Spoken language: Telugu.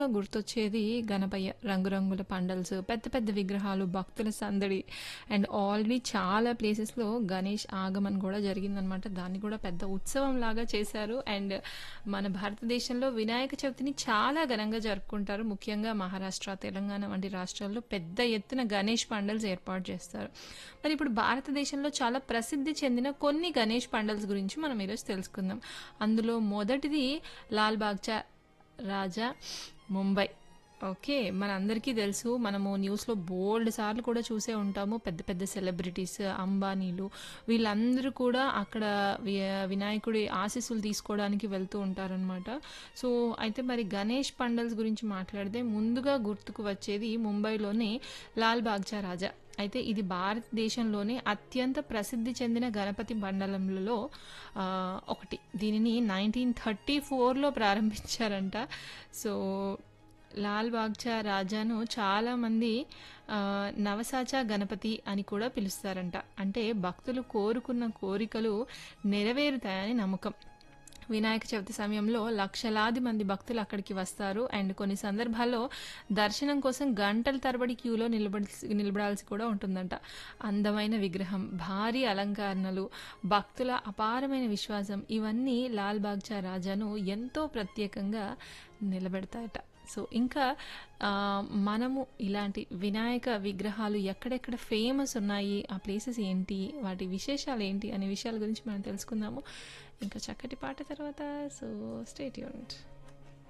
గుర్తొచ్చేది గణపయ్య రంగురంగుల పండల్స్ పెద్ద పెద్ద విగ్రహాలు భక్తుల సందడి అండ్ ఆల్రెడీ చాలా ప్లేసెస్లో గణేష్ ఆగమన్ కూడా జరిగిందనమాట దాన్ని కూడా పెద్ద ఉత్సవం లాగా చేశారు అండ్ మన భారతదేశంలో వినాయక చవితిని చాలా ఘనంగా జరుపుకుంటారు ముఖ్యంగా మహారాష్ట్ర తెలంగాణ వంటి రాష్ట్రాల్లో పెద్ద ఎత్తున గణేష్ పండల్స్ ఏర్పాటు చేస్తారు మరి ఇప్పుడు భారతదేశంలో చాలా ప్రసిద్ధి చెందిన కొన్ని గణేష్ పండల్స్ గురించి మనం ఈరోజు తెలుసుకుందాం అందులో మొదటిది లాల్ బాగ్చా రాజా ముంబై ఓకే మనందరికీ తెలుసు మనము న్యూస్లో బోల్డ్ సార్లు కూడా చూసే ఉంటాము పెద్ద పెద్ద సెలబ్రిటీస్ అంబానీలు వీళ్ళందరూ కూడా అక్కడ వి- వినాయకుడి ఆశీస్సులు తీసుకోవడానికి వెళ్తూ ఉంటారనమాట సో అయితే మరి గణేష్ పండల్స్ గురించి మాట్లాడితే ముందుగా గుర్తుకు వచ్చేది ముంబైలోని లాల్ బాగ్చా రాజా అయితే ఇది భారతదేశంలోనే అత్యంత ప్రసిద్ధి చెందిన గణపతి మండలంలో ఆ, ఒకటి దీనిని నైన్టీన్ థర్టీ ఫోర్లో ప్రారంభించారంట సో లాల్ బాగ్చా రాజాను చాలామంది ఆ, నవసాచా గణపతి అని కూడా పిలుస్తారంట అంటే భక్తులు కోరుకున్న కోరికలు నెరవేరుతాయని నమ్మకం వినాయక చవితి సమయంలో లక్షలాది మంది భక్తులు అక్కడికి వస్తారు అండ్ కొన్ని సందర్భాల్లో దర్శనం కోసం గంటల తరబడి క్యూలో నిలబడి నిలబడాల్సి కూడా ఉంటుందంట అందమైన విగ్రహం భారీ అలంకరణలు భక్తుల అపారమైన విశ్వాసం ఇవన్నీ లాల్ బాగ్చా రాజాను ఎంతో ప్రత్యేకంగా నిలబెడతాయట సో ఇంకా ఆ, మనము ఇలాంటి వినాయక విగ్రహాలు ఎక్కడెక్కడ ఫేమస్ ఉన్నాయి ఆ ప్లేసెస్ ఏంటి వాటి విశేషాలు ఏంటి అనే విషయాల గురించి మనం తెలుసుకుందాము ఇంకా చక్కటి పాట తర్వాత సో స్టేట్ యూనిట్